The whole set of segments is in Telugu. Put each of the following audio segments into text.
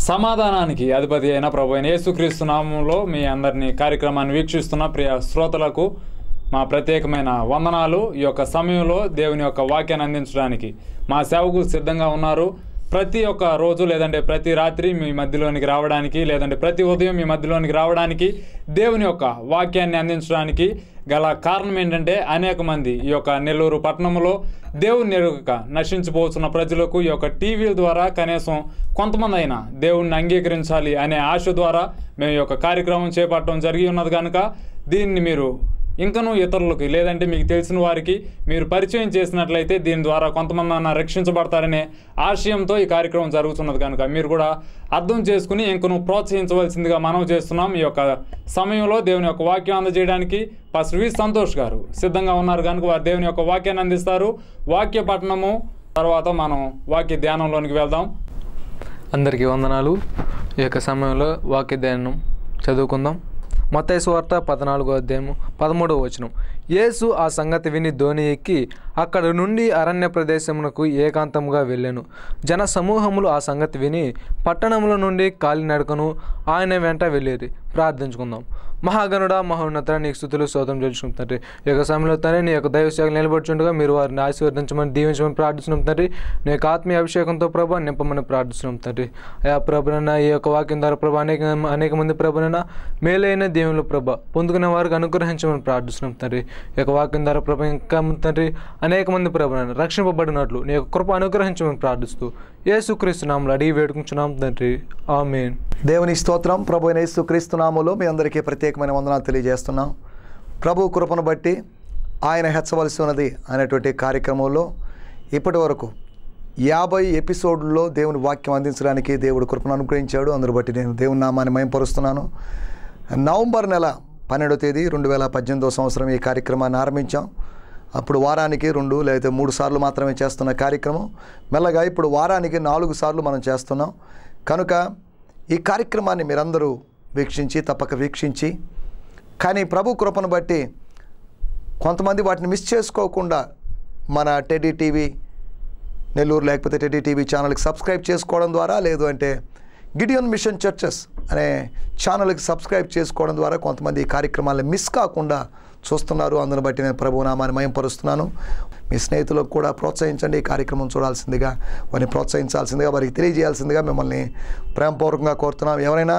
సమాధానానికి అధిపతి అయిన ప్రభు అయిన యేసుక్రీస్తు నామంలో మీ అందరినీ కార్యక్రమాన్ని వీక్షిస్తున్న ప్రియ శ్రోతలకు మా ప్రత్యేకమైన వందనాలు ఈ యొక్క సమయంలో దేవుని యొక్క వాక్యాన్ని అందించడానికి మా సేవకు సిద్ధంగా ఉన్నారు ప్రతి ఒక్క రోజు లేదంటే ప్రతి రాత్రి మీ మధ్యలోనికి రావడానికి లేదంటే ప్రతి ఉదయం మీ మధ్యలోనికి రావడానికి దేవుని యొక్క వాక్యాన్ని అందించడానికి గల కారణం ఏంటంటే అనేక మంది ఈ యొక్క నెల్లూరు పట్టణంలో దేవుని ఎరుగక నశించిపోతున్న ప్రజలకు ఈ యొక్క టీవీల ద్వారా కనీసం కొంతమంది అయినా దేవుణ్ణి అంగీకరించాలి అనే ఆశ ద్వారా మేము ఈ యొక్క కార్యక్రమం చేపట్టడం జరిగి ఉన్నది కనుక దీన్ని మీరు ఇంకనూ ఇతరులకి లేదంటే మీకు తెలిసిన వారికి మీరు పరిచయం చేసినట్లయితే దీని ద్వారా కొంతమంది అన్న రక్షించబడతారనే ఆశయంతో ఈ కార్యక్రమం జరుగుతున్నది కనుక మీరు కూడా అర్థం చేసుకుని ఇంకను ప్రోత్సహించవలసిందిగా మనం చేస్తున్నాం ఈ యొక్క సమయంలో దేవుని యొక్క వాక్యం అందజేయడానికి పాస్టర్ వి సంతోష్ గారు సిద్ధంగా ఉన్నారు కనుక వారు దేవుని యొక్క వాక్యాన్ని అందిస్తారు వాక్య పఠనము తర్వాత మనం వాక్య ధ్యానంలోనికి వెళ్దాం అందరికీ వందనాలు ఈ యొక్క సమయంలో వాక్య ధ్యానం చదువుకుందాం మత్తయి వార్త పద్నాలుగో అధ్యాయము పదమూడవ వచనం యేసు ఆ సంగతి విని ధోని ఎక్కి అక్కడ నుండి అరణ్య ప్రదేశమునకు ఏకాంతముగా వెళ్ళాను జన సమూహములు ఆ సంగతి విని పట్టణముల నుండి కాలినడకను ఆయన వెంట వెళ్ళేది ప్రార్థించుకుందాం మహాగణుడ మహోన్నత నీకు స్థుతులు స్తోత్రం తెలుసుకుంటారు ఈ యొక్క సమయంలో తండ్రి నీ యొక్క దైవ సేవలు నిలబడుచుండగా మీరు వారిని ఆశీర్వదించమని దీవించమని ప్రార్థిస్తున్నాం తండ్రి నీ యొక్క ఆత్మీయ అభిషేకంతో ప్రభా నింపమని ప్రార్థిస్తున్నాం తండ్రి అయా ప్రభునైనా ఈ యొక్క వాక్యం ద్వారా ప్రభా అనేక అనేక మంది ప్రభునైనా మేలైన దేవుని ప్రభ పొందుకునే వారికి అనుగ్రహించమని ప్రార్థిస్తున్నాం తండ్రి ఈ యొక్క వాక్యం ద్వారా ప్రభ ఇంకా తండ్రి అనేక మంది ప్రభునైనా రక్షింపబడినట్లు నీ యొక్క కృప అనుగ్రహించమని ప్రార్థిస్తూ యేసుక్రీస్తు నామలు అడిగి వేడుకుంటున్నాం తండ్రి ఆమేన్ దేవుని స్తోత్రం ప్రభు అయిన యేసు క్రీస్తునామలో మీ అందరికీ ప్రత్యేకమైన వందనాలు తెలియజేస్తున్నాం ప్రభు కృపను బట్టి ఆయన హెచ్చవలసి ఉన్నది అనేటువంటి కార్యక్రమంలో ఇప్పటి వరకు యాభై ఎపిసోడ్లలో దేవుని వాక్యం అందించడానికి దేవుడు కృపను అనుగ్రహించాడు అందును బట్టి నేను దేవుని నామాన్ని మయంపరుస్తున్నాను నవంబర్ నెల పన్నెండో తేదీ రెండు వేల పద్దెనిమిదో సంవత్సరం ఈ కార్యక్రమాన్ని ఆరంభించాం అప్పుడు వారానికి రెండు లేదా మూడు సార్లు మాత్రమే చేస్తున్న కార్యక్రమం మెల్లగా ఇప్పుడు వారానికి నాలుగు సార్లు మనం చేస్తున్నాం కనుక ఈ కార్యక్రమాన్ని మీరందరూ వీక్షించి తప్పక వీక్షించి కానీ ప్రభు కృపను బట్టి కొంతమంది వాటిని మిస్ చేసుకోకుండా మన టెడీ టీవీ నెల్లూరు లేకపోతే టెడీ టీవీ ఛానల్కి సబ్స్క్రైబ్ చేసుకోవడం ద్వారా లేదు అంటే గిడియన్ మిషన్ చర్చెస్ అనే ఛానల్కి సబ్స్క్రైబ్ చేసుకోవడం ద్వారా కొంతమంది ఈ కార్యక్రమాలను మిస్ కాకుండా చూస్తున్నారు అందుని బట్టి నేను ప్రభు నామాన్ని మయంపరుస్తున్నాను మీ స్నేహితులకు కూడా ప్రోత్సహించండి ఈ కార్యక్రమం చూడాల్సిందిగా వారిని ప్రోత్సహించాల్సిందిగా వారికి తెలియజేయాల్సిందిగా మిమ్మల్ని ప్రేమపూర్వకంగా కోరుతున్నాం ఎవరైనా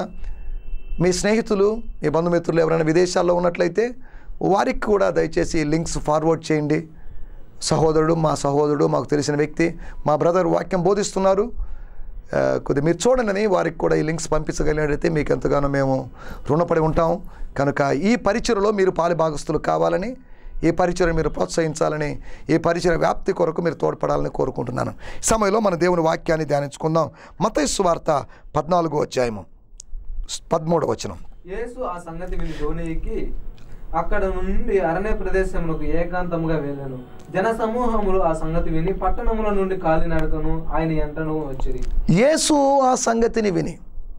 మీ స్నేహితులు మీ బంధుమిత్రులు ఎవరైనా విదేశాల్లో ఉన్నట్లయితే వారికి కూడా దయచేసి లింక్స్ ఫార్వర్డ్ చేయండి సహోదరుడు మా సహోదరుడు మాకు తెలిసిన వ్యక్తి మా బ్రదర్ వాక్యం బోధిస్తున్నారు ఆ, కొద్ది మీరు చూడండి వారికి కూడా ఈ లింక్స్ పంపించగలిగినట్లయితే మీకు ఎంతగానో మేము రుణపడి ఉంటాం కనుక ఈ పరిచయలో మీరు పాలి భాగస్తులు కావాలని ఈ పరిచయం మీరు ప్రోత్సహించాలని ఈ పరిచయ వ్యాప్తి కొరకు మీరు తోడ్పడాలని కోరుకుంటున్నాను ఈ సమయంలో మన దేవుని వాక్యాన్ని ధ్యానించుకుందాం మతైసు వార్త పద్నాలుగో అధ్యాయము పదమూడవ వచనం యేసు ఆ సంగతి విని ధోని ఎక్కి అక్కడ నుండి అరణ్య ప్రదేశమునకు ఏకాంతముగా వెళ్ళాను జన సమూహములు ఆ సంగతి విని పట్టణముల నుండి కాలినడకను ఆయన ఎంటను వచ్చిరి యేసు ఆ సంగతిని విని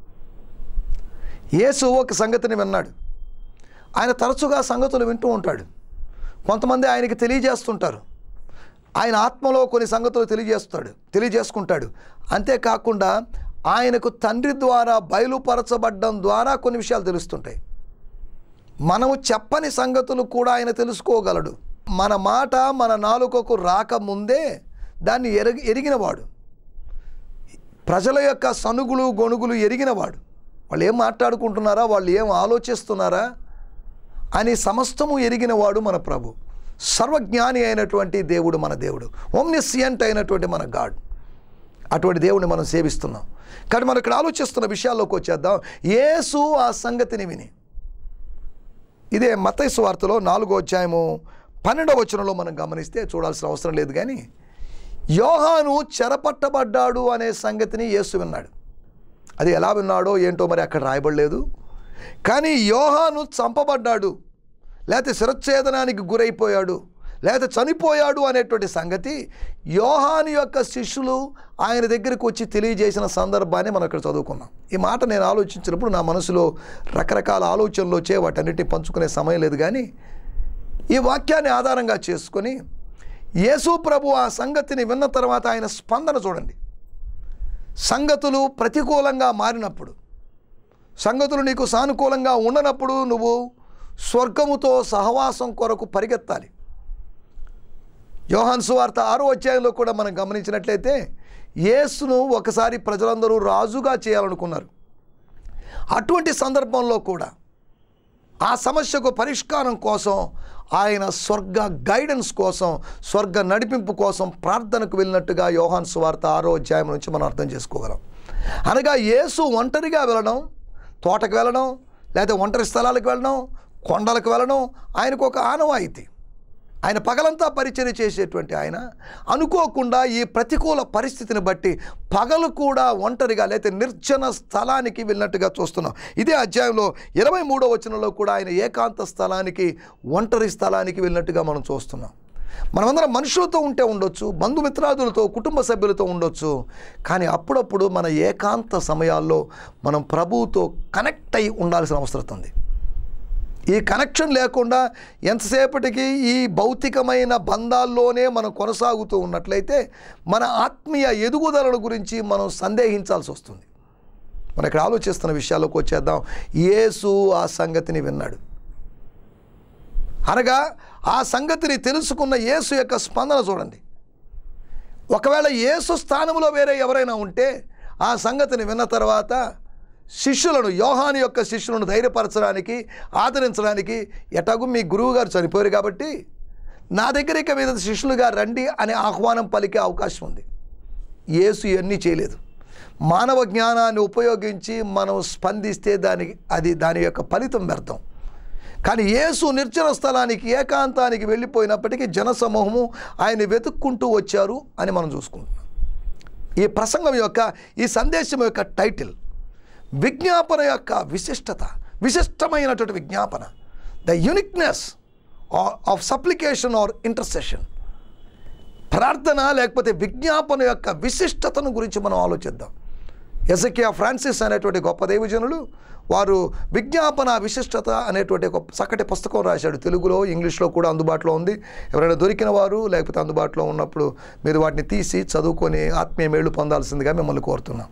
యేసు ఒక సంగతిని విన్నాడు ఆయన తరచుగా సంగతులు వింటూ ఉంటాడు కొంతమంది ఆయనకి తెలియజేస్తుంటారు ఆయన ఆత్మలో కొన్ని సంగతులు తెలియజేస్తాడు తెలియజేసుకుంటాడు అంతేకాకుండా ఆయనకు తండ్రి ద్వారా బయలుపరచబడ్డం ద్వారా కొన్ని విషయాలు తెలుస్తుంటాయి మనము చెప్పని సంగతులు కూడా ఆయన తెలుసుకోగలడు మన మాట మన నాలుకకు రాకముందే దాన్ని ఎరిగి ఎరిగినవాడు ప్రజల యొక్క సనుగులు గొనుగులు ఎరిగినవాడు వాళ్ళు ఏం మాట్లాడుకుంటున్నారా వాళ్ళు ఏం ఆలోచిస్తున్నారా అని సమస్తము ఎరిగినవాడు మన ప్రభు సర్వజ్ఞాని అయినటువంటి దేవుడు మన దేవుడు ఓమ్నిసియంట్ అయినటువంటి మన గాడ్ అటువంటి దేవుడిని మనం సేవిస్తున్నాం కానీ మనం ఇక్కడ ఆలోచిస్తున్న విషయాల్లోకి వచ్చేద్దాం యేసు ఆ సంగతిని విని ఇదే మతైసు వార్తలో నాలుగో అధ్యాయము పన్నెండవ వచనంలో మనం గమనిస్తే చూడాల్సిన అవసరం లేదు కానీ యోహాను చెరపట్టబడ్డాడు అనే సంగతిని యేసు విన్నాడు అది ఎలా విన్నాడో ఏంటో మరి అక్కడ రాయబడలేదు కానీ యోహాను చంపబడ్డాడు లేకపోతే శిరచ్ఛేదనానికి గురైపోయాడు లేకపోతే చనిపోయాడు అనేటువంటి సంగతి యోహాను యొక్క శిష్యులు ఆయన దగ్గరికి వచ్చి తెలియజేసిన సందర్భాన్ని మనం ఇక్కడ చదువుకున్నాం ఈ మాట నేను ఆలోచించినప్పుడు నా మనసులో రకరకాల ఆలోచనలు వచ్చే వాటన్నిటిని పంచుకునే సమయం లేదు కానీ ఈ వాక్యాన్ని ఆధారంగా చేసుకొని యేసు ప్రభు ఆ సంగతిని విన్న తర్వాత ఆయన స్పందన చూడండి సంగతులు ప్రతికూలంగా మారినప్పుడు సంగతులు నీకు సానుకూలంగా ఉండనప్పుడు నువ్వు స్వర్గముతో సహవాసం కొరకు పరిగెత్తాలి యోహాన్ సువార్త ఆరో అధ్యాయంలో కూడా మనం గమనించినట్లయితే యేసును ఒకసారి ప్రజలందరూ రాజుగా చేయాలనుకున్నారు అటువంటి సందర్భంలో కూడా ఆ సమస్యకు పరిష్కారం కోసం ఆయన స్వర్గ గైడెన్స్ కోసం స్వర్గ నడిపింపు కోసం ప్రార్థనకు వెళ్ళినట్టుగా యోహాన్ సువార్త ఆరో అధ్యాయం నుంచి మనం అర్థం చేసుకోగలం అనగా యేసు ఒంటరిగా వెళ్ళడం తోటకు వెళ్ళడం లేదా ఒంటరి స్థలాలకు వెళ్ళడం కొండలకు వెళ్ళడం ఆయనకు ఒక ఆనవాయితీ ఆయన పగలంతా పరిచర్య చేసేటువంటి ఆయన అనుకోకుండా ఈ ప్రతికూల పరిస్థితిని బట్టి పగలు కూడా ఒంటరిగా లేకపోతే నిర్జన స్థలానికి వెళ్ళినట్టుగా చూస్తున్నాం ఇదే అధ్యాయంలో ఇరవై మూడో వచనంలో కూడా ఆయన ఏకాంత స్థలానికి ఒంటరి స్థలానికి వెళ్ళినట్టుగా మనం చూస్తున్నాం మనమందరం మనుషులతో ఉంటే ఉండొచ్చు బంధుమిత్రాదులతో కుటుంబ సభ్యులతో ఉండొచ్చు కానీ అప్పుడప్పుడు మన ఏకాంత సమయాల్లో మనం ప్రభువుతో కనెక్ట్ అయి ఉండాల్సిన అవసరం ఉంది ఈ కనెక్షన్ లేకుండా ఎంతసేపటికి ఈ భౌతికమైన బంధాల్లోనే మనం కొనసాగుతూ ఉన్నట్లయితే మన ఆత్మీయ ఎదుగుదల గురించి మనం సందేహించాల్సి వస్తుంది మనం ఇక్కడ ఆలోచిస్తున్న విషయాల్లోకి వచ్చేద్దాం యేసు ఆ సంగతిని విన్నాడు అనగా ఆ సంగతిని తెలుసుకున్న యేసు యొక్క స్పందన చూడండి ఒకవేళ యేసు స్థానంలో వేరే ఎవరైనా ఉంటే ఆ సంగతిని విన్న తర్వాత శిష్యులను యోహాని యొక్క శిష్యులను ధైర్యపరచడానికి ఆదరించడానికి ఎటాగు మీ గురువు గారు చనిపోయారు కాబట్టి నా దగ్గర ఇక మీద శిష్యులుగా రండి అనే ఆహ్వానం పలికే అవకాశం ఉంది యేసు ఇవన్నీ చేయలేదు మానవ జ్ఞానాన్ని ఉపయోగించి మనం స్పందిస్తే దానికి అది దాని యొక్క ఫలితం వ్యర్థం కానీ యేసు నిర్జన స్థలానికి ఏకాంతానికి వెళ్ళిపోయినప్పటికీ జనసమూహము ఆయన వెతుక్కుంటూ వచ్చారు అని మనం చూసుకుంటున్నాం ఈ ప్రసంగం యొక్క ఈ సందేశం యొక్క టైటిల్ విజ్ఞాపన యొక్క విశిష్టత విశిష్టమైనటువంటి విజ్ఞాపన the uniqueness of supplication or intercession ప్రార్థన లేకపోతే విజ్ఞాపన యొక్క విశిష్టతను గురించి మనం ఆలోచిద్దాం ఎజకియా ఫ్రాన్సిస్ అనేటువంటి గొప్ప దైవజనులు వారు విజ్ఞాపన విశిష్టత అనేటువంటి ఒక చక్కటి పుస్తకం రాశాడు తెలుగులో ఇంగ్లీష్లో కూడా అందుబాటులో ఉంది ఎవరైనా దొరికిన వారు లేకపోతే అందుబాటులో ఉన్నప్పుడు మీరు వాటిని తీసి చదువుకొని ఆత్మీయ మేళ్లు పొందాల్సిందిగా మిమ్మల్ని కోరుతున్నాం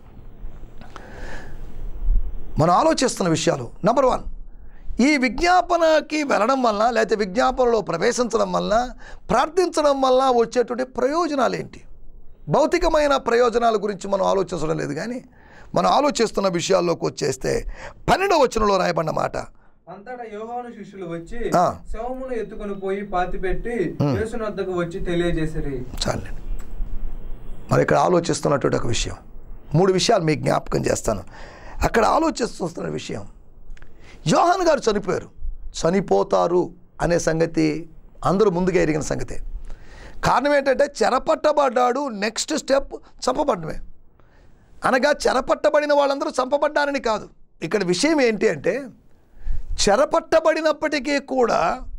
మనం ఆలోచిస్తున్న విషయాలు నెంబర్ వన్ ఈ విజ్ఞాపనకి వెళ్ళడం వలన లేకపోతే విజ్ఞాపనలో ప్రవేశించడం వలన ప్రార్థించడం వలన వచ్చేటువంటి ప్రయోజనాలు ఏంటి భౌతికమైన ప్రయోజనాల గురించి మనం ఆలోచించడం లేదు కానీ మనం ఆలోచిస్తున్న విషయాల్లోకి వచ్చేస్తే పన్నెండవ వచనంలో రాయబడిన మాట అంతటా యోహాను శిష్యులు వచ్చి ఆ. శవమును ఎత్తుకొని పోయి పాతిపెట్టి యేసుని వద్దకు వచ్చి తెలియజేసిరి చాలండి మరి ఇక్కడ ఆలోచిస్తున్నటువంటి ఒక విషయం మూడు విషయాలు మీకు జ్ఞాపకం చేస్తాను అక్కడ ఆలోచిస్తున్న విషయం యోహాన్ గారు చనిపోయారు చనిపోతారు అనే సంగతి అందరూ ముందుగా ఎరిగిన సంగతే కారణం ఏంటంటే చెరపట్టబడ్డాడు నెక్స్ట్ స్టెప్ చంపబడమే అనగా చెరపట్టబడిన వాళ్ళందరూ చంపబడ్డారని కాదు ఇక్కడ విషయం ఏంటి అంటే చెరపట్టబడినప్పటికీ కూడా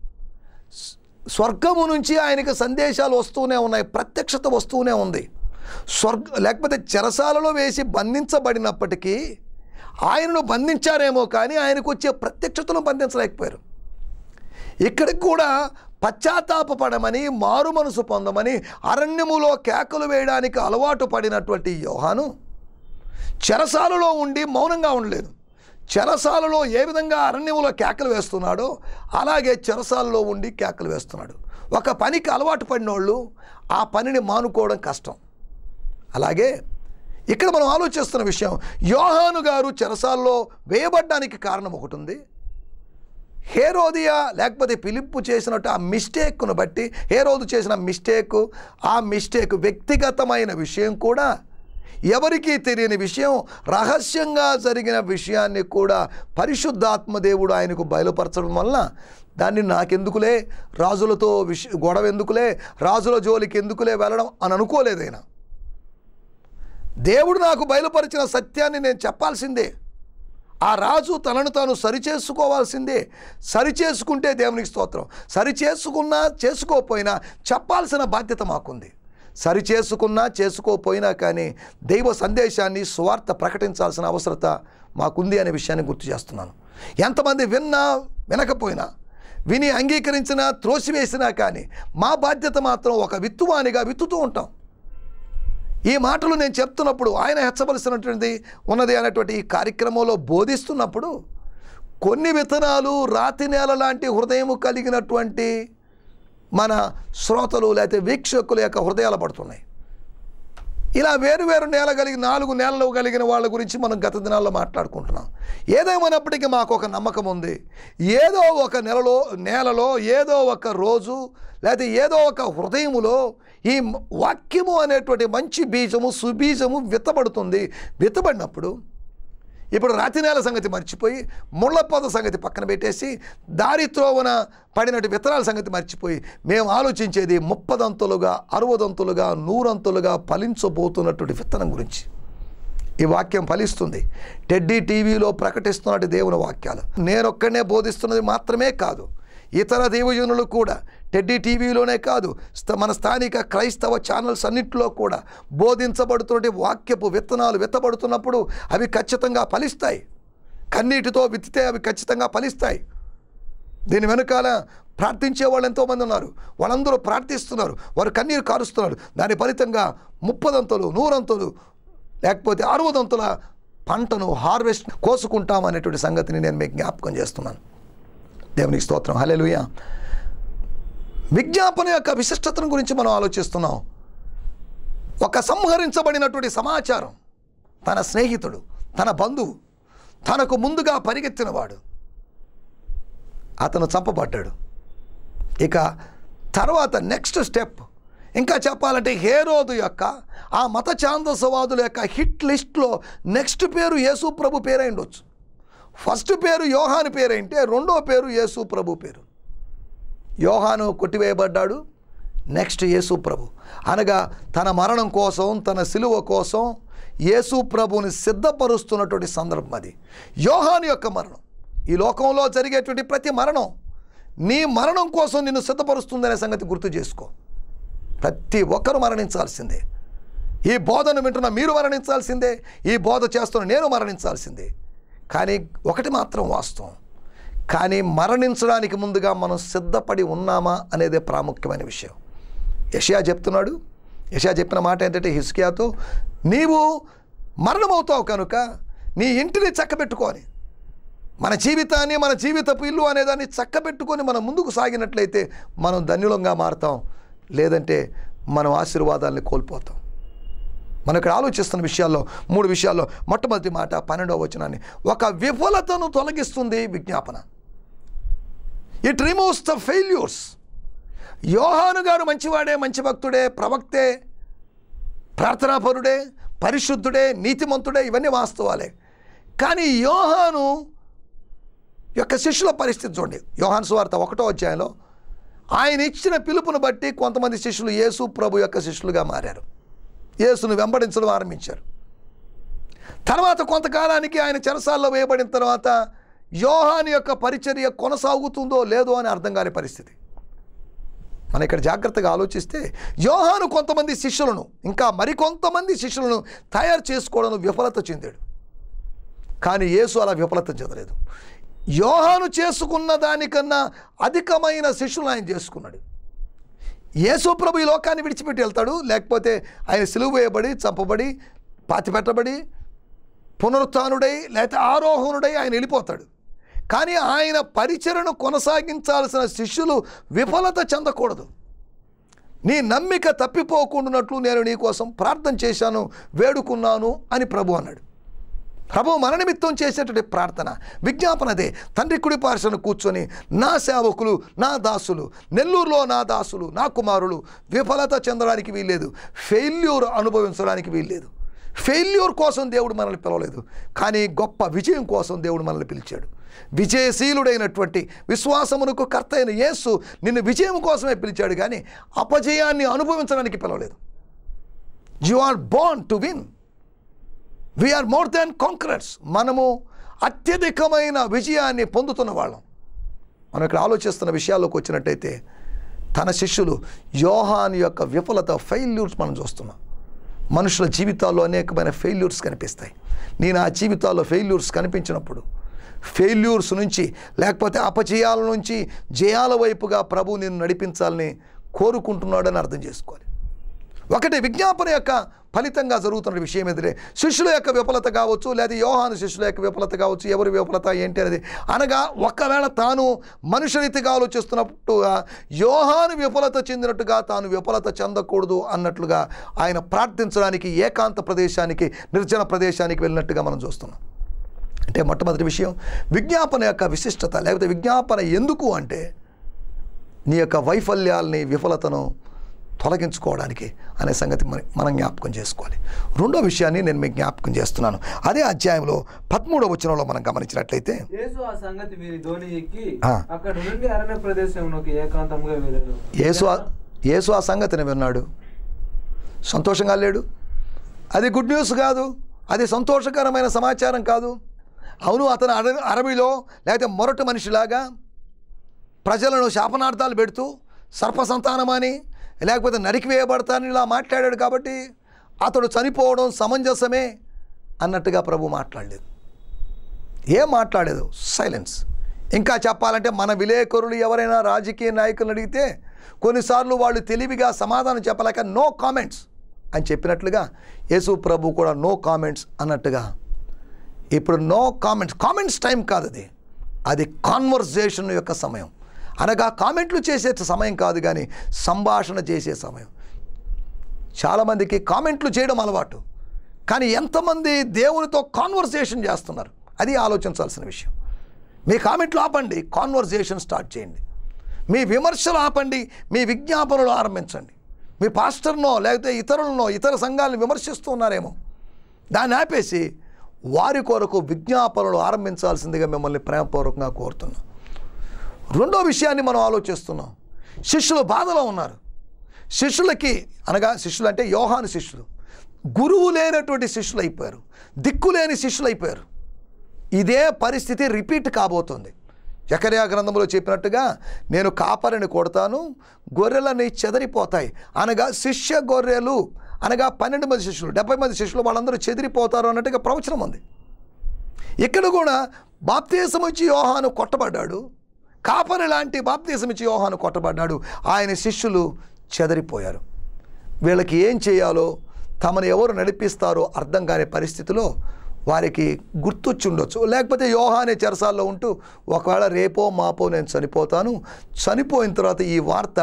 స్వర్గము నుంచి ఆయనకు సందేశాలు వస్తూనే ఉన్నాయి ప్రత్యక్షత వస్తూనే ఉంది స్వర్గ లేకపోతే చెరసాలలో వేసి బంధించబడినప్పటికీ ఆయనను బంధించారేమో కానీ ఆయనకు వచ్చే ప్రత్యక్షతను బంధించలేకపోయారు ఇక్కడికి కూడా పశ్చాత్తాపపడమని మారు మనసు పొందమని అరణ్యములో కేకలు వేయడానికి అలవాటు పడినటువంటి యోహాను చెరసాలలో ఉండి మౌనంగా ఉండలేదు చెరసాలలో ఏ విధంగా అరణ్యములో కేకలు వేస్తున్నాడో అలాగే చెరసాలలో ఉండి కేకలు వేస్తున్నాడు ఒక పనికి అలవాటు పడినోళ్ళు ఆ పనిని మానుకోవడం కష్టం అలాగే ఇక్కడ మనం ఆలోచిస్తున్న విషయం యోహాను గారు చెరసాల్లో వేయబడ్డానికి కారణం ఒకటి ఉంది హేరోదియా లేకపోతే పిలుపు చేసినట్టు ఆ మిస్టేక్ను బట్టి హేరోదు చేసిన మిస్టేక్ ఆ మిస్టేక్ వ్యక్తిగతమైన విషయం కూడా ఎవరికీ తెలియని విషయం రహస్యంగా జరిగిన విషయాన్ని కూడా పరిశుద్ధాత్మ దేవుడు ఆయనకు బయలుపరచడం వలన దాన్ని నాకెందుకులే రాజులతో విష గొడవ ఎందుకులే రాజుల జోలికి ఎందుకులే వెళ్ళడం అని అనుకోలేదైనా దేవుడు నాకు బయలుపరిచిన సత్యాన్ని నేను చెప్పాల్సిందే ఆ రాజు తనను తాను సరిచేసుకోవాల్సిందే సరిచేసుకుంటే దేవునికి స్తోత్రం సరిచేసుకున్నా చేసుకోకపోయినా చెప్పాల్సిన బాధ్యత మాకుంది సరిచేసుకున్నా చేసుకోకపోయినా కానీ దైవ సందేశాన్ని స్వార్థ ప్రకటించాల్సిన అవసరత మాకుంది అనే విషయాన్ని గుర్తు చేస్తున్నాను ఎంతమంది విన్నా వినకపోయినా విని అంగీకరించినా త్రోసివేసినా కానీ మా బాధ్యత మాత్రం ఒక విత్తువానిగా విత్తుతూ ఉంటాం ఈ మాటలు నేను చెప్తున్నప్పుడు ఆయన హెచ్చవలసినటువంటి ఉన్నది అనేటువంటి ఈ కార్యక్రమంలో బోధిస్తున్నప్పుడు కొన్ని విత్తనాలు రాతి నేల లాంటి హృదయము కలిగినటువంటి మన శ్రోతలు లేకపోతే వీక్షకుల యొక్క హృదయాలు పడుతున్నాయి ఇలా వేరు వేరు నేల కలిగి నాలుగు నేలలు కలిగిన వాళ్ళ గురించి మనం గత దినాల్లో మాట్లాడుకుంటున్నాం ఏదేమైనప్పటికీ మాకు ఒక నమ్మకం ఉంది ఏదో ఒక నెలలో నేలలో ఏదో ఒక రోజు లేకపోతే ఏదో ఒక హృదయములో ఈ వాక్యము అనేటువంటి మంచి బీజము సుబీజము విత్తబడుతుంది విత్తబడినప్పుడు ఇప్పుడు రాతి నేల సంగతి మర్చిపోయి ముళ్ళ పొద సంగతి పక్కన పెట్టేసి దారి త్రోవన పడినట్టు విత్తనాల సంగతి మర్చిపోయి మేము ఆలోచించేది ముప్పదంతులుగా అరవదంతులుగా నూరంతులుగా ఫలించబోతున్నటువంటి విత్తనం గురించి ఈ వాక్యం ఫలిస్తుంది టెడ్డీ టీవీలో ప్రకటిస్తున్నట్టు దేవుని వాక్యాలు నేనొక్కడనే బోధిస్తున్నది మాత్రమే కాదు ఇతర దేవజనులు కూడా టెడ్డీ టీవీలోనే కాదు స్థ- మన స్థానిక క్రైస్తవ ఛానల్స్ అన్నింటిలో కూడా బోధించబడుతున్న వాక్యపు విత్తనాలు విత్తబడుతున్నప్పుడు అవి ఖచ్చితంగా ఫలిస్తాయి కన్నీటితో విత్తితే అవి ఖచ్చితంగా ఫలిస్తాయి దీని వెనకాల ప్రార్థించే వాళ్ళు ఎంతోమంది ఉన్నారు వాళ్ళందరూ ప్రార్థిస్తున్నారు వారు కన్నీరు కారుస్తున్నారు దాని ఫలితంగా ముప్పదంతులు నూరంతులు లేకపోతే అరవదంతుల పంటను హార్వెస్ట్ కోసుకుంటాం అనేటువంటి సంగతిని నేను మీకు జ్ఞాపకం చేస్తున్నాను దేవునికి స్తోత్రం హల్లెలూయా విజ్ఞాపన యొక్క విశిష్టతను గురించి మనం ఆలోచిస్తున్నాం ఒక సంహరించబడినటువంటి సమాచారం తన స్నేహితుడు తన బంధువు తనకు ముందుగా పరిగెత్తినవాడు అతను చంపబడ్డాడు ఇక తర్వాత నెక్స్ట్ స్టెప్ ఇంకా చెప్పాలంటే హేరోదు యొక్క ఆ మత ఛాందసవాదుల యొక్క హిట్ లిస్ట్లో నెక్స్ట్ పేరు యేసు ప్రభు పేరై ఉండొచ్చు ఫస్ట్ పేరు యోహాను పేరేంటే రెండో పేరు యేసు ప్రభు పేరు యోహాను కొట్టివేయబడ్డాడు నెక్స్ట్ యేసు ప్రభు అనగా తన మరణం కోసం తన సిలువ కోసం యేసు ప్రభుని సిద్ధపరుస్తున్నటువంటి సందర్భం అది యోహాను యొక్క మరణం ఈ లోకంలో జరిగేటువంటి ప్రతి మరణం నీ మరణం కోసం నిన్ను సిద్ధపరుస్తుందనే సంగతి గుర్తు చేసుకో ప్రతి ఒక్కరూ మరణించాల్సిందే ఈ బోధను వింటున్న మీరు మరణించాల్సిందే ఈ బోధ చేస్తున్న నేను మరణించాల్సిందే కానీ ఒకటి మాత్రం వాస్తవం కానీ మరణించడానికి ముందుగా మనం సిద్ధపడి ఉన్నామా అనేదే ప్రాముఖ్యమైన విషయం యషయా చెప్తున్నాడు యషయా చెప్పిన మాట ఏంటంటే హిస్కియాతో నీవు మరణమవుతావు కనుక నీ ఇంటిని చక్కబెట్టుకోని మన జీవితాన్ని మన జీవితపు ఇల్లు అనేదాన్ని చక్కబెట్టుకొని మనం ముందుకు సాగినట్లయితే మనం ధన్యులంగా మారుతాం లేదంటే మనం ఆశీర్వాదాలని కోల్పోతాం మనం ఇక్కడ ఆలోచిస్తున్న విషయాల్లో మూడు విషయాల్లో మొట్టమొదటి మాట పన్నెండవ వచనాన్ని ఒక విఫలతను తొలగిస్తుంది విజ్ఞాపన ఇట్ రిమూవ్స్ ద ఫెయిల్యూర్స్ యోహాను గారు మంచివాడే మంచి భక్తుడే ప్రవక్తే ప్రార్థనాపరుడే పరిశుద్ధుడే నీతిమంతుడే ఇవన్నీ వాస్తవాలే కానీ యోహాను యొక్క శిష్యుల పరిస్థితి చూడండి యోహాను సువార్త ఒకటో అధ్యాయంలో ఆయన ఇచ్చిన పిలుపును బట్టి కొంతమంది శిష్యులు యేసు ప్రభు యొక్క శిష్యులుగా మారారు యేసును వెంబడించడం ఆరంభించారు తర్వాత కొంతకాలానికి ఆయన చెరసాల్లో వేయబడిన తర్వాత యోహాను యొక్క పరిచర్య కొనసాగుతుందో లేదో అని అర్థం కాని పరిస్థితి మనం ఇక్కడ జాగ్రత్తగా ఆలోచిస్తే యోహాను కొంతమంది శిష్యులను ఇంకా మరికొంతమంది శిష్యులను తయారు చేసుకోవడంలో విఫలత చెందాడు కానీ యేసు అలా విఫలత చెందలేదు యోహాను చేసుకున్న దానికన్నా అధికమైన శిష్యులను ఆయన చేసుకున్నాడు యేసు ప్రభు ఈ లోకాన్ని విడిచిపెట్టి వెళ్తాడు లేకపోతే ఆయన సిలువ వేయబడి చంపబడి పాతిపెట్టబడి పునరుత్నుడై లేకపోతే ఆరోహణుడై ఆయన వెళ్ళిపోతాడు కానీ ఆయన పరిచయను కొనసాగించాల్సిన శిష్యులు విఫలత చెందకూడదు నీ నమ్మిక తప్పిపోకుండానట్లు నేను నీ కోసం ప్రార్థన చేశాను వేడుకున్నాను అని ప్రభు అన్నాడు ప్రభు మన నిమిత్తం చేసేటువంటి ప్రార్థన విజ్ఞాపన అదే తండ్రి కుడి పార్శ్వను కూర్చొని నా సేవకులు నా దాసులు నెల్లూరులో నా దాసులు నా కుమారులు విఫలత చెందడానికి వీల్లేదు ఫెయిల్యూర్ అనుభవించడానికి వీల్లేదు ఫెయిల్యూర్ కోసం దేవుడు మనల్ని పిలవలేదు కానీ గొప్ప విజయం కోసం దేవుడు మనల్ని పిలిచాడు విజయశీలుడైనటువంటి విశ్వాసమునకు కర్త అయిన యేసు నిన్ను విజయం కోసమే పిలిచాడు కానీ అపజయాన్ని అనుభవించడానికి పిలవలేదు you are born to win we are more than conquerors మనము అత్యధికమైన విజయాన్ని పొందుతున్న వాళ్ళం మనం ఇక్కడ ఆలోచిస్తున్న విషయాల్లోకి వచ్చినట్టయితే తన శిష్యులు యోహాన్ యొక్క విఫలత ఫెయిల్యూర్స్ మనం చూస్తున్నాం మనుషుల జీవితాల్లో అనేకమైన ఫెయిల్యూర్స్ కనిపిస్తాయి నేను ఆ జీవితాల్లో ఫెయిల్యూర్స్ కనిపించినప్పుడు ఫెయిల్యూర్స్ నుంచి లేకపోతే అపజయాల నుంచి జయాల వైపుగా ప్రభు నిన్ను నడిపించాలని కోరుకుంటున్నాడని అర్థం చేసుకోవాలి ఒకటి విజ్ఞాపన యొక్క ఫలితంగా జరుగుతున్న విషయం ఎదురే శిష్యుల యొక్క విఫలత కావచ్చు లేదా యోహాను శిష్యుల యొక్క విఫలత కావచ్చు ఎవరి విఫలత ఏంటి అనేది అనగా ఒకవేళ తాను మనుషరీతిగా ఆలోచిస్తున్నట్టుగా యోహాను విఫలత చెందినట్టుగా తాను విఫలత చెందకూడదు అన్నట్లుగా ఆయన ప్రార్థించడానికి ఏకాంత ప్రదేశానికి నిర్జన ప్రదేశానికి వెళ్ళినట్టుగా మనం చూస్తున్నాం అంటే మొట్టమొదటి విషయం విజ్ఞాపన యొక్క విశిష్టత లేకపోతే విజ్ఞాపన ఎందుకు అంటే నీ యొక్క వైఫల్యాల్ని విఫలతను తొలగించుకోవడానికి అనే సంగతి మన- మనం జ్ఞాపకం చేసుకోవాలి రెండో విషయాన్ని నేను మీకు జ్ఞాపకం చేస్తున్నాను అదే అధ్యాయంలో పదమూడవ వచనంలో మనం గమనించినట్లయితే యేసు ఆ సంగతి విని ధోని ఎక్కి ఆ. అక్కడ నుండి అరణ్య ప్రదేశంలోకి ఏకాంతంగా వెళ్ళాడు యేసు ఆ- యేసు ఆ సంగతిని విన్నాడు సంతోషంగా లేడు అది గుడ్ న్యూస్ కాదు అది సంతోషకరమైన సమాచారం కాదు అవును అతను అర అరబిలో లేకపోతే మొరటి మనిషిలాగా ప్రజలను శాపనార్థాలు పెడుతూ సర్పసంతానమని లేకపోతే నరికివేయబడతానని ఇలా మాట్లాడాడు కాబట్టి అతడు చనిపోవడం సమంజసమే అన్నట్టుగా ప్రభు మాట్లాడలేదు ఏం మాట్లాడలేదు సైలెన్స్ ఇంకా చెప్పాలంటే మన విలేకరులు ఎవరైనా రాజకీయ నాయకులను అడిగితే కొన్నిసార్లు వాళ్ళు తెలివిగా సమాధానం చెప్పలేక నో కామెంట్స్ అని చెప్పినట్లుగా యేసు ప్రభు కూడా నో కామెంట్స్ అన్నట్టుగా ఇప్పుడు నో కామెంట్స్ కామెంట్స్ టైం కాదు అది అది కాన్వర్జేషన్ యొక్క సమయం అనగా కామెంట్లు చేసే సమయం కాదు కానీ సంభాషణ చేసే సమయం చాలామందికి కామెంట్లు చేయడం అలవాటు కానీ ఎంతమంది దేవునితో కాన్వర్సేషన్ చేస్తున్నారు అది ఆలోచించాల్సిన విషయం మీ కామెంట్లు ఆపండి కాన్వర్సేషన్ స్టార్ట్ చేయండి మీ విమర్శలు ఆపండి మీ విజ్ఞాపనలు ఆరంభించండి మీ పాస్టర్నో లేకపోతే ఇతరులనో ఇతర సంఘాలను విమర్శిస్తూ ఉన్నారేమో దాన్ని ఆపేసి వారి కొరకు విజ్ఞాపనలు ఆరంభించాల్సిందిగా మిమ్మల్ని ప్రేమపూర్వకంగా కోరుతున్నాం రెండో విషయాన్ని మనం ఆలోచిస్తున్నాం శిష్యులు బాధలో ఉన్నారు శిష్యులకి అనగా శిష్యులు అంటే యోహాను శిష్యులు గురువు లేనటువంటి శిష్యులు అయిపోయారు దిక్కు లేని శిష్యులు అయిపోయారు ఇదే పరిస్థితి రిపీట్ కాబోతుంది జకర్యా గ్రంథంలో చెప్పినట్టుగా నేను కాపరిని కొడతాను గొర్రెలని చెదరిపోతాయి అనగా శిష్య గొర్రెలు అనగా పన్నెండు మంది శిష్యులు డెబ్బై మంది శిష్యులు వాళ్ళందరూ చెదిరిపోతారు అన్నట్టుగా ప్రవచనం ఉంది ఇక్కడ కూడా బాప్తీసం ఇచ్చి యోహాను కొట్టబడ్డాడు కాపరి లాంటి బాప్తీసం ఇచ్చి యోహాను కొట్టబడ్డాడు ఆయన శిష్యులు చెదరిపోయారు వీళ్ళకి ఏం చేయాలో తమను ఎవరు నడిపిస్తారో అర్థం కాని పరిస్థితిలో వారికి గుర్తొచ్చి ఉండొచ్చు లేకపోతే యోహానే చెరసాల్లో ఉంటూ ఒకవేళ రేపో మాపో నేను చనిపోతాను చనిపోయిన తర్వాత ఈ వార్త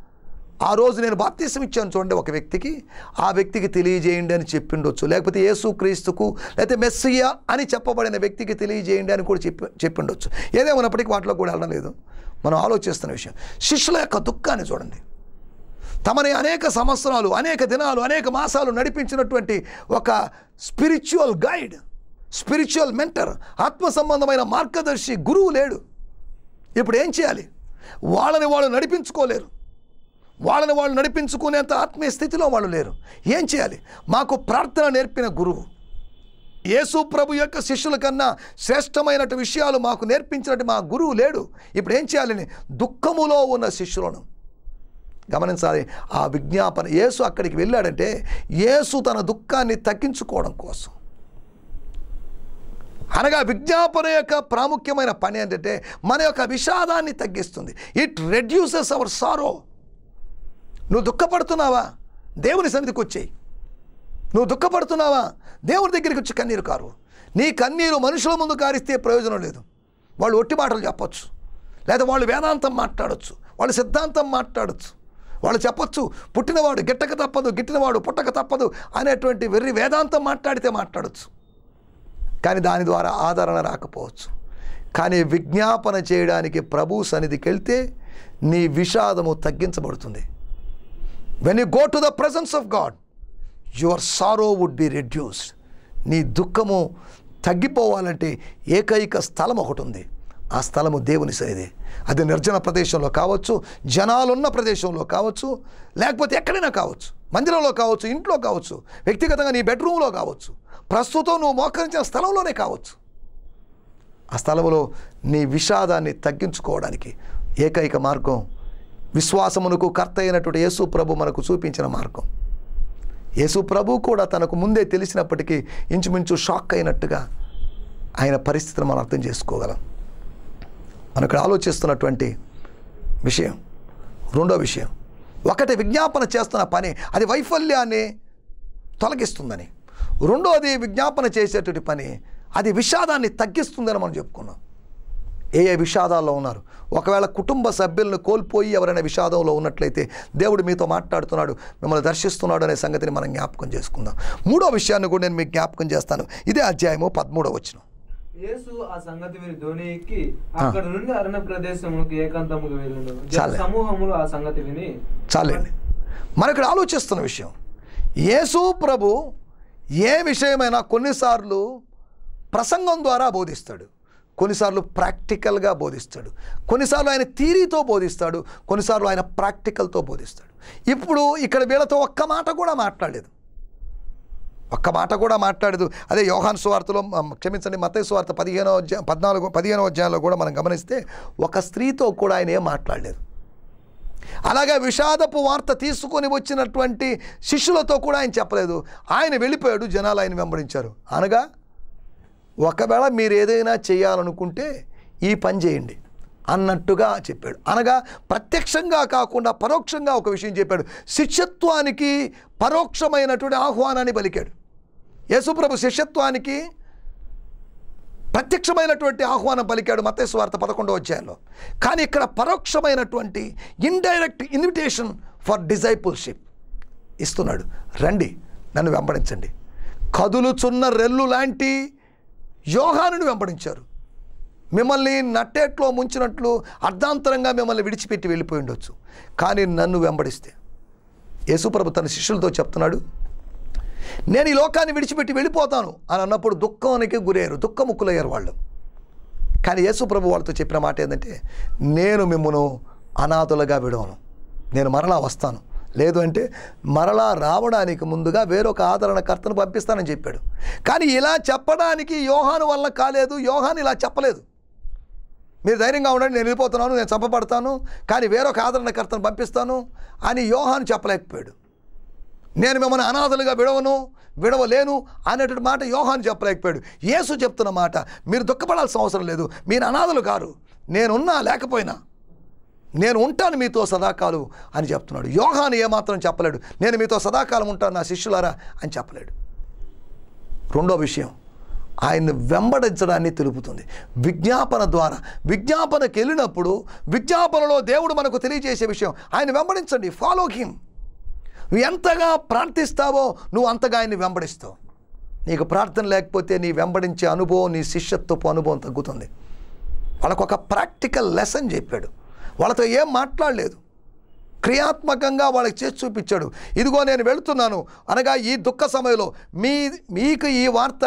ఆ రోజు నేను బాప్తీసం ఇచ్చాను చూడండి ఒక వ్యక్తికి ఆ వ్యక్తికి తెలియజేయండి అని చెప్పిండొచ్చు లేకపోతే యేసు క్రీస్తుకు లేకపోతే మెస్సియా అని చెప్పబడిన వ్యక్తికి తెలియజేయండి అని కూడా చెప్పి చెప్పిండొచ్చు ఏదేమైనప్పటికీ వాటిలో కూడా వెళ్ళడం లేదు మనం ఆలోచిస్తున్న విషయం శిష్యుల యొక్క దుఃఖాన్ని చూడండి తమని అనేక సంవత్సరాలు అనేక దినాలు అనేక మాసాలు నడిపించినటువంటి ఒక స్పిరిచువల్ గైడ్ స్పిరిచువల్ మెంటర్ ఆత్మ సంబంధమైన మార్గదర్శి గురువు లేడు ఇప్పుడు ఏం చేయాలి వాళ్ళని వాళ్ళు నడిపించుకోలేరు వాళ్ళని వాళ్ళు నడిపించుకునేంత ఆత్మీయ స్థితిలో వాళ్ళు లేరు ఏం చేయాలి మాకు ప్రార్థన నేర్పిన గురువు యేసు ప్రభు యొక్క శిష్యుల కన్నా శ్రేష్టమైనటు విషయాలు మాకు నేర్పించినట్టు మా గురువు లేడు ఇప్పుడు ఏం చేయాలని దుఃఖములో ఉన్న శిష్యులను గమనించాలి ఆ విజ్ఞాపన యేసు అక్కడికి వెళ్ళాడంటే యేసు తన దుఃఖాన్ని తగ్గించుకోవడం కోసం అనగా విజ్ఞాపన యొక్క ప్రాముఖ్యమైన పని ఏంటంటే మన యొక్క విషాదాన్ని తగ్గిస్తుంది ఇట్ రెడ్యూసెస్ అవర్ సారో నువ్వు దుఃఖపడుతున్నావా దేవుని సన్నిధికి వచ్చేయి నువ్వు దుఃఖపడుతున్నావా దేవుని దగ్గరికి వచ్చి కన్నీరు కారు నీ కన్నీరు మనుషుల ముందు కారిస్తే ప్రయోజనం లేదు వాళ్ళు ఒట్టి మాటలు చెప్పొచ్చు లేదా వాళ్ళు వేదాంతం మాట్లాడొచ్చు వాళ్ళు సిద్ధాంతం మాట్లాడొచ్చు వాళ్ళు చెప్పొచ్చు పుట్టినవాడు గిట్టక తప్పదు గిట్టినవాడు పుట్టక తప్పదు అనేటువంటి వెర్రి వేదాంతం మాట్లాడితే మాట్లాడొచ్చు కానీ దాని ద్వారా ఆదరణ రాకపోవచ్చు కానీ విజ్ఞాపన చేయడానికి ప్రభు సన్నిధికి వెళ్తే నీ విషాదము తగ్గించబడుతుంది when you go to the presence of God your sorrow would be reduced నీ దుఃఖము తగ్గిపోవాలంటే ఏకైక స్థలం ఒకటి ఉంది ఆ స్థలము దేవుని సన్నిధి అది నిర్జన ప్రదేశంలో కావచ్చు జనాలున్న ప్రదేశంలో కావచ్చు లేకపోతే ఎక్కడైనా కావచ్చు మందిరంలో కావచ్చు ఇంట్లో కావచ్చు వ్యక్తిగతంగా నీ బెడ్రూమ్లో కావచ్చు ప్రస్తుతం నువ్వు మోకరించిన స్థలంలోనే కావచ్చు ఆ స్థలంలో నీ విషాదాన్ని తగ్గించుకోవడానికి ఏకైక మార్గం విశ్వాసమునకు కర్త అయినటువంటి యేసు ప్రభు మనకు చూపించిన మార్గం యేసు ప్రభు కూడా తనకు ముందే తెలిసినప్పటికీ ఇంచుమించు షాక్ అయినట్టుగా ఆయన పరిస్థితిని మనం అర్థం చేసుకోగలం మనం ఇక్కడ ఆలోచిస్తున్నటువంటి విషయం రెండో విషయం ఒకటి విజ్ఞాపన చేస్తున్న పని అది వైఫల్యాన్ని తొలగిస్తుందని రెండోది విజ్ఞాపన చేసేటువంటి పని అది విషాదాన్ని తగ్గిస్తుందని మనం చెప్పుకున్నాం ఏ ఏ విషాదాల్లో ఉన్నారు ఒకవేళ కుటుంబ సభ్యులను కోల్పోయి ఎవరైనా విషాదంలో ఉన్నట్లయితే దేవుడు మీతో మాట్లాడుతున్నాడు మిమ్మల్ని దర్శిస్తున్నాడు అనే సంగతిని మనం జ్ఞాపకం చేసుకుందాం మూడో విషయాన్ని కూడా నేను మీకు జ్ఞాపకం చేస్తాను ఇదే అధ్యాయము పదమూడో వచ్చిన యేసు ఆ సంగతి విని ధోని ఎక్కి అక్కడ నుండి అరణ్య ప్రదేశములకు ఏకాంతముగా వెళ్ళాడు చాలే. సమూహములు ఆ సంగతి విని చాలండి మనం ఇక్కడ ఆలోచిస్తున్న విషయం యేసు ప్రభు ఏ విషయమైనా కొన్నిసార్లు ప్రసంగం ద్వారా బోధిస్తాడు కొన్నిసార్లు ప్రాక్టికల్గా బోధిస్తాడు కొన్నిసార్లు ఆయన థీరీతో బోధిస్తాడు కొన్నిసార్లు ఆయన ప్రాక్టికల్తో బోధిస్తాడు ఇప్పుడు ఇక్కడ వీళ్ళతో ఒక్క మాట కూడా మాట్లాడలేదు ఒక్క మాట కూడా మాట్లాడదు అదే యోహాన్ సువార్తలో మ- క్షమించండి మతయ్య సువార్త పదిహేనో అధ్యాయం పద్నాలుగు పదిహేనో అధ్యాయంలో కూడా మనం గమనిస్తే ఒక స్త్రీతో కూడా ఆయన ఏం మాట్లాడలేదు అలాగే విషాదపు వార్త తీసుకొని వచ్చినటువంటి శిష్యులతో కూడా ఆయన చెప్పలేదు ఆయన వెళ్ళిపోయాడు జనాలు ఆయన వెంబడించారు అనగా ఒకవేళ మీరు ఏదైనా చేయాలనుకుంటే ఈ పని చేయండి అన్నట్టుగా చెప్పాడు అనగా ప్రత్యక్షంగా కాకుండా పరోక్షంగా ఒక విషయం చెప్పాడు శిష్యత్వానికి పరోక్షమైనటువంటి ఆహ్వానాన్ని పలికాడు యేసుప్రభు శిష్యత్వానికి ప్రత్యక్షమైనటువంటి ఆహ్వానం పలికాడు మత్తయి వార్త పదకొండవ అధ్యాయంలో కానీ ఇక్కడ పరోక్షమైనటువంటి ఇండైరెక్ట్ ఇన్విటేషన్ ఫర్ డిజైపుల్షిప్ ఇస్తున్నాడు రండి నన్ను వెంబడించండి కదులుచున్న రెల్లు లాంటి యోహానుని వెంబడించారు మిమ్మల్ని నట్టేట్లో ముంచినట్లు అర్ధాంతరంగా మిమ్మల్ని విడిచిపెట్టి వెళ్ళిపోయి ఉండొచ్చు కానీ నన్ను వెంబడిస్తే యేసుప్రభు తన శిష్యులతో చెప్తున్నాడు నేను ఈ లోకాన్ని విడిచిపెట్టి వెళ్ళిపోతాను అని అన్నప్పుడు దుఃఖానికి గురయ్యారు దుఃఖముక్కులయ్యారు వాళ్ళు కానీ యేసు ప్రభు వాళ్ళతో చెప్పిన మాట ఏంటంటే నేను మిమ్మను అనాథులుగా విడవను నేను మరలా వస్తాను లేదు అంటే మరలా రావడానికి ముందుగా వేరొక ఆదరణకర్తను పంపిస్తానని చెప్పాడు కానీ ఇలా చెప్పడానికి యోహాను వల్ల కాలేదు యోహాను ఇలా చెప్పలేదు మీరు ధైర్యంగా ఉండండి నేను వెళ్ళిపోతున్నాను నేను చంపబడతాను కానీ వేరొక ఆదరణకర్తను పంపిస్తాను అని యోహాను చెప్పలేకపోయాడు నేను మిమ్మల్ని అనాథలుగా విడవను విడవలేను అనేటువంటి మాట యోహాను చెప్పలేకపోయాడు యేసు చెప్తున్న మాట మీరు దుఃఖపడాల్సిన అవసరం లేదు మీరు అనాథలు కారు నేనున్నా లేకపోయినా నేను ఉంటాను మీతో సదాకాలం అని చెప్తున్నాడు యోహాను ఏమాత్రం చెప్పలేడు నేను మీతో సదాకాలం ఉంటాను నా శిష్యులారా అని చెప్పలేడు రెండో విషయం ఆయన్ని వెంబడించడాన్ని తెలుపుతుంది విజ్ఞాపన ద్వారా విజ్ఞాపనకి వెళ్ళినప్పుడు విజ్ఞాపనలో దేవుడు మనకు తెలియజేసే విషయం ఆయన వెంబడించండి ఫాలో హిమ్ నువ్వు ఎంతగా ప్రార్థిస్తావో నువ్వు అంతగా ఆయన్ని వెంబడిస్తావు నీకు ప్రార్థన లేకపోతే నీ వెంబడించే అనుభవం నీ శిష్యత్వపు అనుభవం తగ్గుతుంది వాళ్ళకు ఒక ప్రాక్టికల్ లెసన్ చెప్పాడు వాళ్ళతో ఏం మాట్లాడలేదు క్రియాత్మకంగా వాళ్ళకి చేసి చూపించాడు ఇదిగో నేను వెళుతున్నాను అనగా ఈ దుఃఖ సమయంలో మీ మీకు ఈ వార్త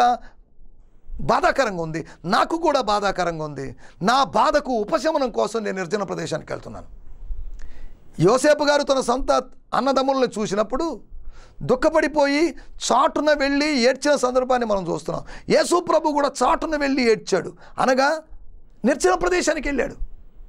బాధాకరంగా ఉంది నాకు కూడా బాధాకరంగా ఉంది నా బాధకు ఉపశమనం కోసం నేను నిర్జన ప్రదేశానికి వెళ్తున్నాను యోసేపు గారు తన సొంత అన్నదమ్ములను చూసినప్పుడు దుఃఖపడిపోయి చాటున వెళ్ళి ఏడ్చిన సందర్భాన్ని మనం చూస్తున్నాం యేసు ప్రభు కూడా చాటున వెళ్ళి ఏడ్చాడు అనగా నిర్జన ప్రదేశానికి వెళ్ళాడు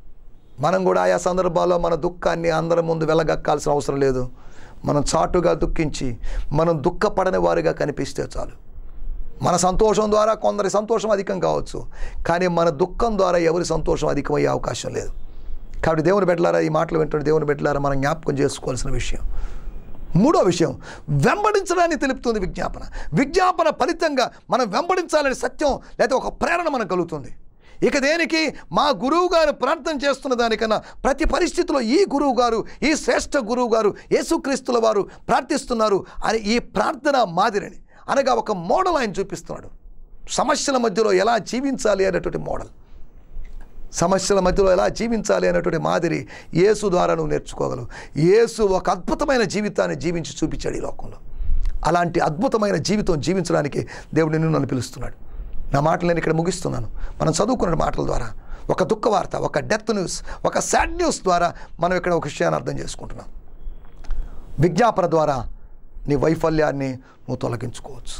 మనం కూడా ఆయా సందర్భాల్లో మన దుఃఖాన్ని అందరి ముందు వెళ్ళగక్కాల్సిన అవసరం లేదు మనం చాటుగా దుఃఖించి మనం దుఃఖపడని వారిగా కనిపిస్తే చాలు మన సంతోషం ద్వారా కొందరి సంతోషం అధికం కావచ్చు కానీ మన దుఃఖం ద్వారా ఎవరి సంతోషం అధికమయ్యే అవకాశం లేదు కాబట్టి దేవుని పెట్టలారా ఈ మాటలు వింటున్న దేవుని పెట్టలారా మనం జ్ఞాపకం చేసుకోవాల్సిన విషయం మూడో విషయం వెంబడించడాన్ని తెలుపుతుంది విజ్ఞాపన విజ్ఞాపన ఫలితంగా మనం వెంబడించాలనే సత్యం లేదా ఒక ప్రేరణ మనకు కలుగుతుంది ఇక దేనికి మా గురువు గారు ప్రార్థన చేస్తున్న దానికన్నా ప్రతి పరిస్థితిలో ఈ గురువు గారు ఈ శ్రేష్ఠ గురువు గారు యేసుక్రీస్తుల వారు ప్రార్థిస్తున్నారు అని ఈ ప్రార్థన మాదిరిని అనగా ఒక మోడల్ ఆయన చూపిస్తున్నాడు సమస్యల మధ్యలో ఎలా జీవించాలి అనేటువంటి మోడల్ సమస్యల మధ్యలో ఎలా జీవించాలి అనేటువంటి మాదిరి యేసు ద్వారా నువ్వు నేర్చుకోగలవు యేసు ఒక అద్భుతమైన జీవితాన్ని జీవించి చూపించాడు ఈ లోకంలో అలాంటి అద్భుతమైన జీవితం జీవించడానికి దేవుడు నిన్ను నన్ను పిలుస్తున్నాడు నా మాటలు నేను ఇక్కడ ముగిస్తున్నాను మనం చదువుకున్న మాటల ద్వారా ఒక దుఃఖ వార్త ఒక డెత్ న్యూస్ ఒక సాడ్ న్యూస్ ద్వారా మనం ఇక్కడ ఒక విషయాన్ని అర్థం చేసుకుంటున్నాం విజ్ఞాపన ద్వారా నీ వైఫల్యాన్ని నువ్వు తొలగించుకోవచ్చు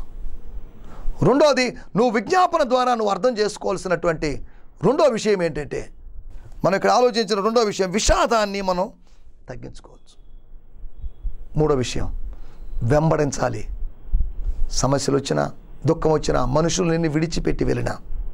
రెండోది నువ్వు విజ్ఞాపన ద్వారా నువ్వు అర్థం చేసుకోవాల్సినటువంటి రెండో విషయం ఏంటంటే మనం ఇక్కడ ఆలోచించిన రెండో విషయం విషాదాన్ని మనం తగ్గించుకోవచ్చు మూడో విషయం వెంబడించాలి సమస్యలు వచ్చినా దుఃఖం వచ్చినా మనుషులు నిన్ను విడిచిపెట్టి వెళ్ళినా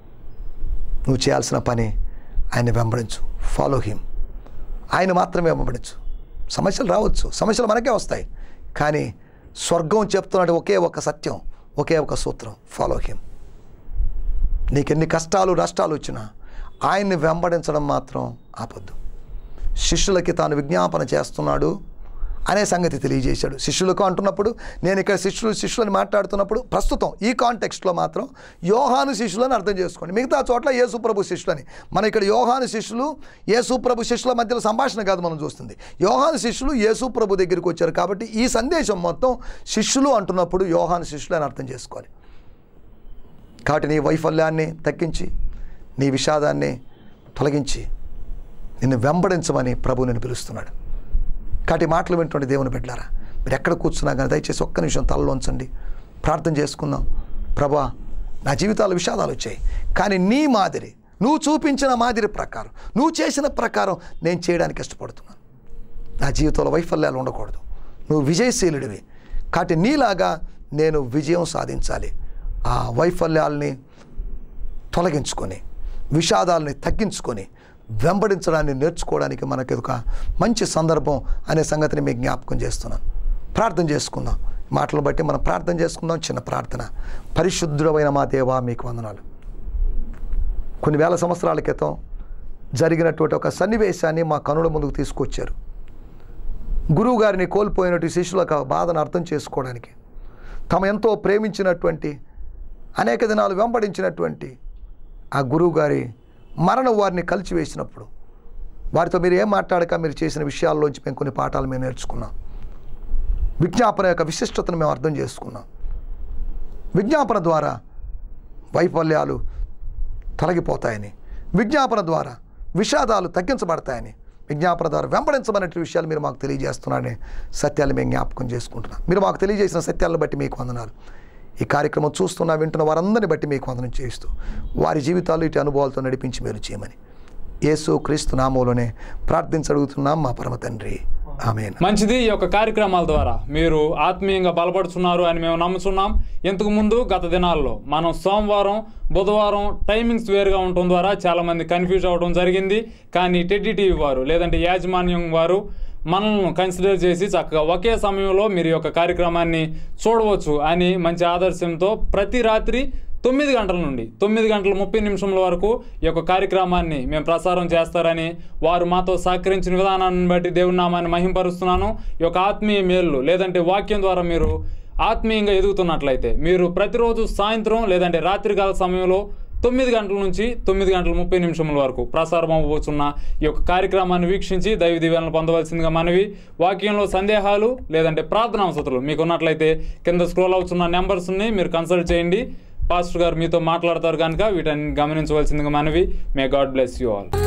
నువ్వు చేయాల్సిన పని ఆయన వెంబడించు ఫాలో హిమ్ ఆయన మాత్రమే వెంబడించు సమస్యలు రావచ్చు సమస్యలు మనకే వస్తాయి కానీ స్వర్గం చెప్తున్నట్టు ఒకే ఒక సత్యం ఒకే ఒక సూత్రం ఫాలో హిమ్ నీకెన్ని కష్టాలు నష్టాలు వచ్చినా ఆయన్ని వెంబడించడం మాత్రం ఆపొద్దు శిష్యులకి తాను విజ్ఞాపన చేస్తున్నాడు అనే సంగతి తెలియజేశాడు శిష్యులకు అంటున్నప్పుడు నేను ఇక్కడ శిష్యులు శిష్యులని మాట్లాడుతున్నప్పుడు ప్రస్తుతం ఈ కాంటెక్స్ట్లో మాత్రం యోహాను శిష్యులని అర్థం చేసుకోండి మిగతా చోట్ల యేసుప్రభు శిష్యులని మన ఇక్కడ యోహాను శిష్యులు యేసుప్రభు శిష్యుల మధ్యలో సంభాషణ కాదు మనం చూస్తుంది యోహాను శిష్యులు యేసుప్రభు దగ్గరికి వచ్చారు కాబట్టి ఈ సందేశం మొత్తం శిష్యులు అంటున్నప్పుడు యోహాను శిష్యులు అని అర్థం చేసుకోవాలి కాబట్టి నీ వైఫల్యాన్ని తగ్గించి నీ విషాదాన్ని తొలగించి నిన్ను వెంబడించమని ప్రభు నేను పిలుస్తున్నాడు కాబట్టి ఈ మాటలు వింటుండే దేవుని బిడ్డారా మీరు ఎక్కడ కూర్చున్నా కానీ దయచేసి ఒక్క నిమిషం తలలో ఉంచండి ప్రార్థన చేసుకుందాం ప్రభా నా జీవితాలు విషాదాలు వచ్చాయి కానీ నీ మాదిరి నువ్వు చూపించిన మాదిరి ప్రకారం నువ్వు చేసిన ప్రకారం నేను చేయడానికి ఇష్టపడుతున్నాను నా జీవితంలో వైఫల్యాలు ఉండకూడదు నువ్వు విజయశీలుడివి కాబట్టి నీలాగా నేను విజయం సాధించాలి ఆ వైఫల్యాల్ని తొలగించుకొని విషాదాలని తగ్గించుకొని వెంబడించడాన్ని నేర్చుకోవడానికి మనకి ఒక మంచి సందర్భం అనే సంగతిని మీకు జ్ఞాపకం చేస్తున్నాను ప్రార్థన చేసుకుందాం మాటలు బట్టి మనం ప్రార్థన చేసుకుందాం చిన్న ప్రార్థన పరిశుద్ధుడమైన మా దేవా మీకు వందనాలు కొన్ని వేల సంవత్సరాల క్రితం జరిగినటువంటి ఒక సన్నివేశాన్ని మా కనుల ముందుకు తీసుకొచ్చారు గురువు గారిని కోల్పోయినట్టు శిష్యులకు ఆ బాధను అర్థం చేసుకోవడానికి తమ ఎంతో ప్రేమించినటువంటి అనేక దినాలు వెంబడించినటువంటి ఆ గురువు గారి మరణం వారిని కలిచివేసినప్పుడు వారితో మీరు ఏం మాట్లాడక మీరు చేసిన విషయాల్లోంచి మేము కొన్ని పాఠాలు మేము నేర్చుకున్నాం విజ్ఞాపన యొక్క విశిష్టతను మేము అర్థం చేసుకున్నాం విజ్ఞాపన ద్వారా వైఫల్యాలు తొలగిపోతాయని విజ్ఞాపన ద్వారా విషాదాలు తగ్గించబడతాయని విజ్ఞాపన ద్వారా వెంబడించబడిన విషయాలు మీరు మాకు తెలియజేస్తున్నారని సత్యాలు మేము జ్ఞాపకం చేసుకుంటున్నాం మీరు మాకు తెలియజేసిన సత్యాలను బట్టి మీకు వందనాలు ఈ కార్యక్రమం చూస్తున్న వింటున్న వారందరిని బట్టి మీకు వందనం చేస్తూ వారి జీవితాలు ఇటు అనుభవాలతో నడిపించి మేలు చేయమని యేసు క్రీస్తు నామంలోనే ప్రార్థించడుగుతున్నాం మా పరమ తండ్రి ఆమె మంచిది ఈ యొక్క కార్యక్రమాల ద్వారా మీరు ఆత్మీయంగా బలపడుతున్నారు అని మేము నమ్ముతున్నాం ఇంతకు ముందు గత దినాల్లో మనం సోమవారం బుధవారం టైమింగ్స్ వేరుగా ఉండటం ద్వారా చాలామంది కన్ఫ్యూజ్ అవ్వడం జరిగింది కానీ టెడ్డి టీవీ వారు లేదంటే యాజమాన్యం వారు మనల్ని కన్సిడర్ చేసి చక్కగా ఒకే సమయంలో మీరు ఈ యొక్క కార్యక్రమాన్ని చూడవచ్చు అని మంచి ఆదర్శంతో ప్రతి రాత్రి తొమ్మిది గంటల నుండి తొమ్మిది గంటల ముప్పై నిమిషముల వరకు ఈ యొక్క కార్యక్రమాన్ని మేము ప్రసారం చేస్తారని వారు మాతో సహకరించిన విధానాన్ని బట్టి దేవుని నామాన్ని మహింపరుస్తున్నాను ఈ యొక్క ఆత్మీయ మేళ్ళు లేదంటే వాక్యం ద్వారా మీరు ఆత్మీయంగా ఎదుగుతున్నట్లయితే మీరు ప్రతిరోజు సాయంత్రం లేదంటే రాత్రికాల సమయంలో తొమ్మిది గంటల నుంచి తొమ్మిది గంటల ముప్పై నిమిషముల వరకు ప్రసారం అవ్వబోతున్న ఈ యొక్క కార్యక్రమాన్ని వీక్షించి దైవ దీవెనలు పొందవలసిందిగా మనవి వాక్యంలో సందేహాలు లేదంటే ప్రార్థనా అవసరాలు మీకు ఉన్నట్లయితే కింద స్క్రోల్ అవుతున్న నెంబర్స్ని మీరు కన్సల్ట్ చేయండి పాస్టర్ గారు మీతో మాట్లాడతారు కనుక వీటన్ని గమనించవలసిందిగా మనవి may God bless you all